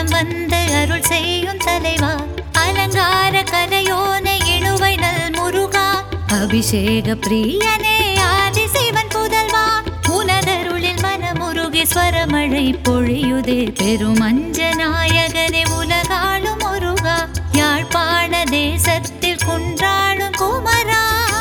வலம் வந்து அருள் செய்யும் தலைவா அலங்கார கலையோனை இணுவை நல் முருகா அபிஷேக பிரியனே ஆதிசிவன் புதல்வா உனதருளில் மனமுருகி ஸ்வரமழை பொழியுதே பெருமஞ்ச நாயகனே உலகாளும் முருகா யாழ்ப்பாண தேசத்தில் குன்றாடும் குமரா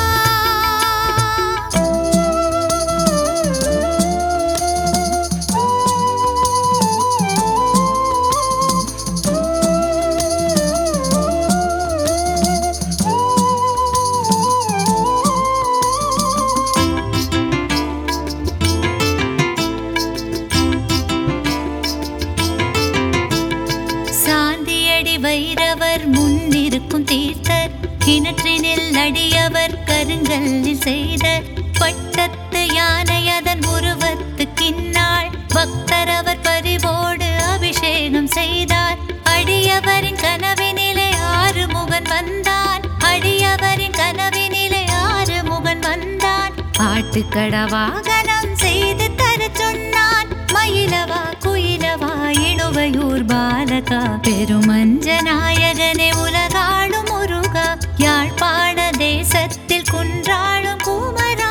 சாந்தியடி வைரவர் முன்னிருக்கும் தீர்த்தர் கிணற்றினில் அடியவர் கருங்கல்லில் செய்த பட்டத்து யானை அதன் உருவத்து கின்னாள் பக்தர் அவர் பரிவோடு அபிஷேகம் செய்தார் அடியவரின் கனவினிலே ஆறு முகன் வந்தான் அடியவரின் கனவினிலே ஆறு முகன் வந்தான் ஆட்டுக்கட வாகனம் செய்து தரச் சொன்னான் மயிலவா குயிலவா இணுவையூர் பாலகா பெருமஞ்ச நாயகனே உலகாளும் முருகா யாழ்ப்பாண தேசத்தில் குன்றாளும் குமரா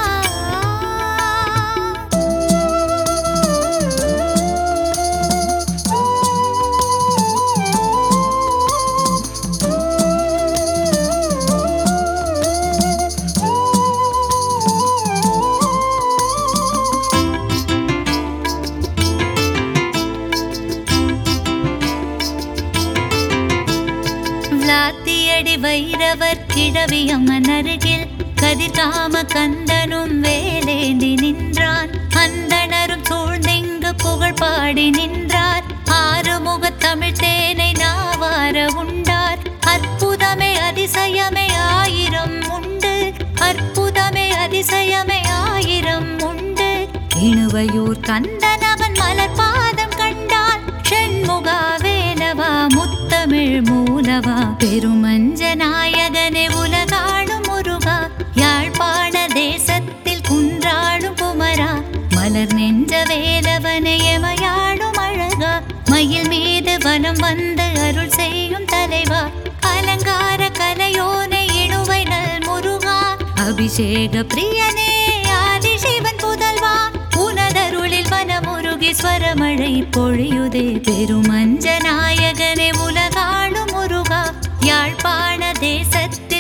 விளாத்தியடி வைரவர் கிழவியம்மன் அருகில் கதிர்காம கந்தனும் வேலேந்தி நின்றான் அந்தணரும் சூழ்ந்திங்கு புகழ் பாடி நின்றார் ஆறுமுக தமிழ் தேனை நாவார உண்டார் அற்புதமே அதிசயமே ஆயிரம் உண்டு அற்புதமே அதிசயமே ஆயிரம் உண்டு இணுவையூர் கந்தனவன் மலர் பாதம் கண்டான் ஷண்முகா வேலவா முத்தமிழ் மூலவா பெருமஞ்ச நாயகனே உலகாளும் முருகா யாழ்ப்பாண தேசத்தில் குன்றாளும் குமரா மலர் நெஞ்ச வேலவனை எமையாளும் அழகா மயில் மீது வலம் வந்து அருள் செய்யும் தலைவா அலங்கார கலையோனை இணுவை நல் முருகா அபிஷேக பிரியனே ஆதிசிவன் புதல்வா உனதருளில் வனமுருகி ஸ்வரமழை பொழியுதே பெருமஞ்ச நாயகனே உலகாளும் முருகா யாழ்ப்பாண தேசத்தில்